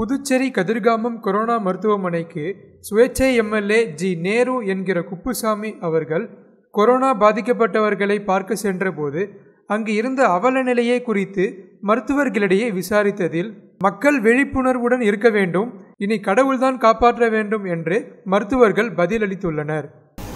Puducherry Kathirkamam corona மருத்துவமனைக்கு சுயேட்சை MLA G Nehru என்கிற குப்புசாமி அவர்கள் கொரோனா பாதிக்கப்பட்டவர்களை பார்க்க சென்றபோது அங்கு இருந்த அவல நிலையை குறித்து மருத்துவர்களிடையே விசாரித்ததில் மக்கள் விழிப்புணர்வுடன் இருக்க வேண்டும் இனி கடவுள்தான் காப்பாற்ற வேண்டும் என்று மருத்துவர்கள் பதிலளித்துள்ளனர்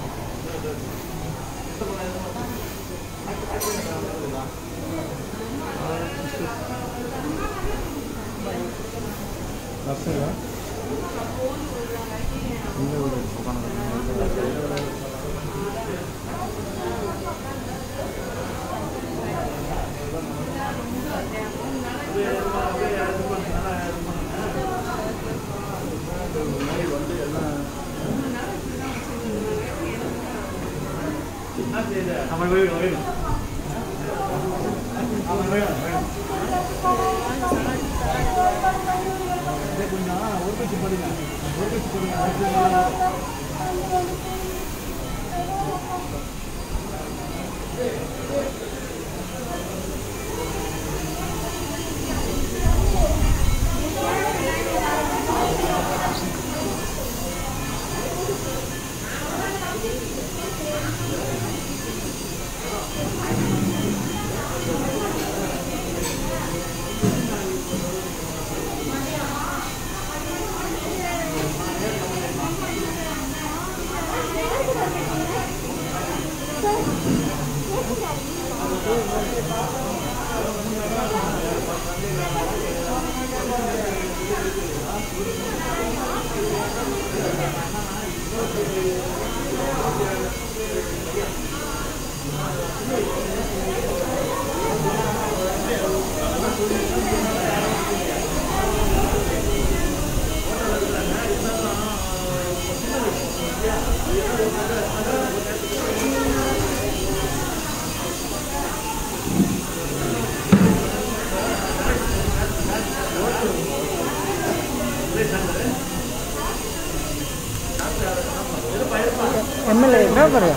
எம்எல்ஏ என்ன பாரு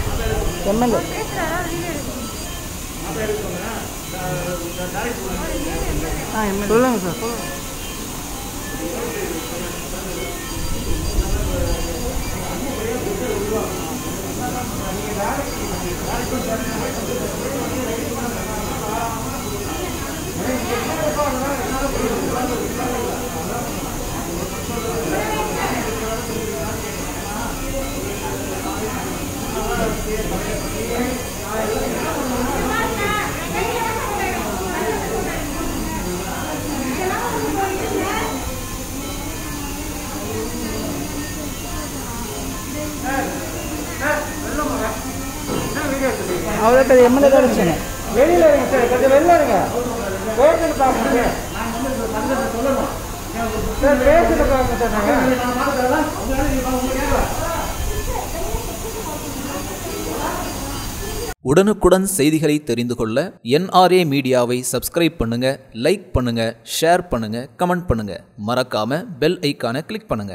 எம்எல்ஏ ஆ எம்எல்ஏ சொல்லுங்கள் சார் சொல்லுங்கள் அவ்வளோ பெரிய எம்எல்ஏ தான் வச்சுங்க வெளியில் இருங்க சார் கொஞ்சம் வெளில இருங்க பேசுன்னு பார்க்கணும் சார் பேசுன்னு பார்க்கணும் சார் நாங்கள் உடனுக்குடன் செய்திகளை தெரிந்து கொள்ள என்ஆர்ஏ மீடியாவை சப்ஸ்கிரைப் பண்ணுங்க லைக் பண்ணுங்க ஷேர் பண்ணுங்க கமெண்ட் பண்ணுங்க மறக்காம பெல் ஐக்கானை கிளிக் பண்ணுங்க